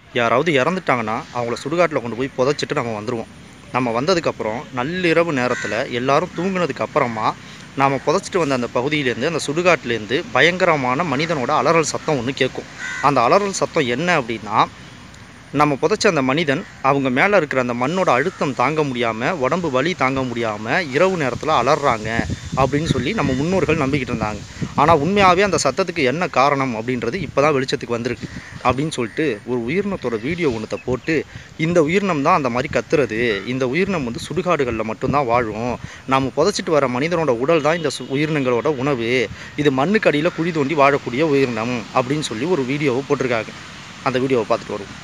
யாராவது இறந்துட்டாங்கன்னா அவங்கள சுடுகாட்டில் கொண்டு போய் புதைச்சிட்டு நம்ம வந்துடுவோம் நம்ம வந்ததுக்கப்புறம் நள்ளிரவு நேரத்தில் எல்லாரும் தூங்குனதுக்கு அப்புறமா நாம் புதைச்சிட்டு வந்த அந்த பகுதியிலேருந்து அந்த சுடுகாட்டிலேருந்து பயங்கரமான மனிதனோட அலறல் சத்தம் ஒன்று கேட்கும் அந்த அலறல் சத்தம் என்ன அப்படின்னா நம்ம புதைச்ச அந்த மனிதன் அவங்க மேலே இருக்கிற அந்த மண்ணோட அழுத்தம் தாங்க முடியாமல் உடம்பு வலி தாங்க முடியாமல் இரவு நேரத்தில் அலறாங்க அப்படின்னு சொல்லி நம்ம முன்னோர்கள் நம்பிக்கிட்டு இருந்தாங்க ஆனால் உண்மையாகவே அந்த சத்தத்துக்கு என்ன காரணம் அப்படின்றது இப்போ தான் வெளிச்சத்துக்கு வந்திருக்கு அப்படின்னு சொல்லிட்டு ஒரு உயிரினத்தோட வீடியோ ஒன்றத்தை போட்டு இந்த உயிரினம் தான் அந்த மாதிரி கத்துறது இந்த உயிரினம் வந்து சுடுகாடுகளில் மட்டும்தான் வாழும் நம்ம புதைச்சிட்டு வர மனிதனோட உடல் தான் இந்த சு- உயிரினங்களோட உணவு இது மண்ணுக்கு அடியில் குழி தோண்டி வாழக்கூடிய உயிரினம் அப்படின்னு சொல்லி ஒரு வீடியோவை போட்டிருக்காங்க அந்த வீடியோவை பார்த்துட்டு வருவோம்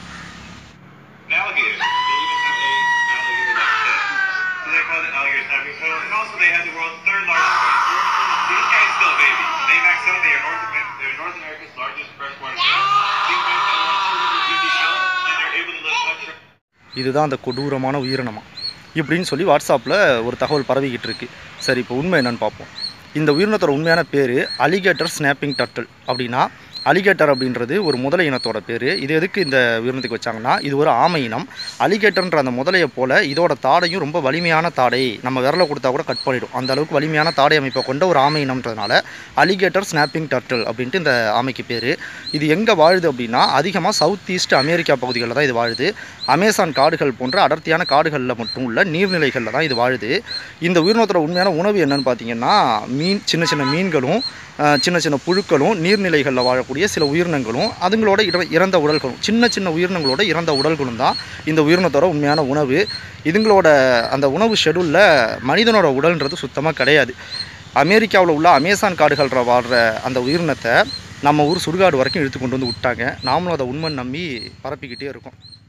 alligators. They even have a alligator like this. So they call it alligator snapping turtle. And also they have the world's third largest one. These guys still babies. They max out. They are North, Amer- they're North America's largest freshwater turtle. These guys have around 250 shells, and they're able to live up to இதுதான் அந்த கொடூரமான உயிரினமா இப்படின்னு சொல்லி வாட்ஸ்அப்பில் ஒரு தகவல் பரவிக்கிட்டு இருக்கு சரி இப்போ உண்மை என்னன்னு பார்ப்போம் இந்த உயிரினத்தோட உண்மையான பேர் அலிகேட்டர் ஸ்னாப்பிங் டர்ட்டில் அப்படின்னா அலிகேட்டர் அப்படின்றது ஒரு முதலை இனத்தோட பேர் இது எதுக்கு இந்த உயிரினத்துக்கு வச்சாங்கன்னா இது ஒரு ஆமை இனம் அலிகேட்டர்ன்ற அந்த முதலையை போல் இதோட தாடையும் ரொம்ப வலிமையான தாடை நம்ம விரலை கொடுத்தா கூட கட் பண்ணிடும் அந்த அளவுக்கு வலிமையான தாடை அமைப்பை கொண்ட ஒரு ஆமை இனம்ன்றதுனால அலிகேட்டர் ஸ்னாப்பிங் டர்ட்டில் அப்படின்ட்டு இந்த ஆமைக்கு பேர் இது எங்கே வாழுது அப்படின்னா அதிகமாக சவுத் ஈஸ்ட் அமெரிக்கா பகுதிகளில் தான் இது வாழுது அமேசான் காடுகள் போன்ற அடர்த்தியான காடுகளில் மட்டும் உள்ள நீர்நிலைகளில் தான் இது வாழுது இந்த உயிரினத்தோட உண்மையான உணவு என்னன்னு பார்த்தீங்கன்னா மீன் சின்ன சின்ன மீன்களும் அஹ், சின்ன சின்ன புழுக்களும் நீர்நிலைகளில் வாழக்கூடிய சில உயிரினங்களும் அதுங்களோட இற- இறந்த உடல்களும் சின்ன சின்ன உயிரினங்களோட இறந்த உடல்களும் தான் இந்த உயிரினத்தோட உண்மையான உணவு இதுங்களோட அந்த உணவு ஷெடியூலில் மனிதனோட உடல்ன்றது சுத்தமாக கிடையாது அமெரிக்காவில் உள்ள அமேசான் காடுகளில் வாழ்கிற அந்த உயிரினத்தை நம்ம ஊர் சுடுகாடு வரைக்கும் இழுத்து கொண்டு வந்து விட்டாங்க நாமளும் அதை உண்மை நம்பி பரப்பிக்கிட்டே இருக்கோம்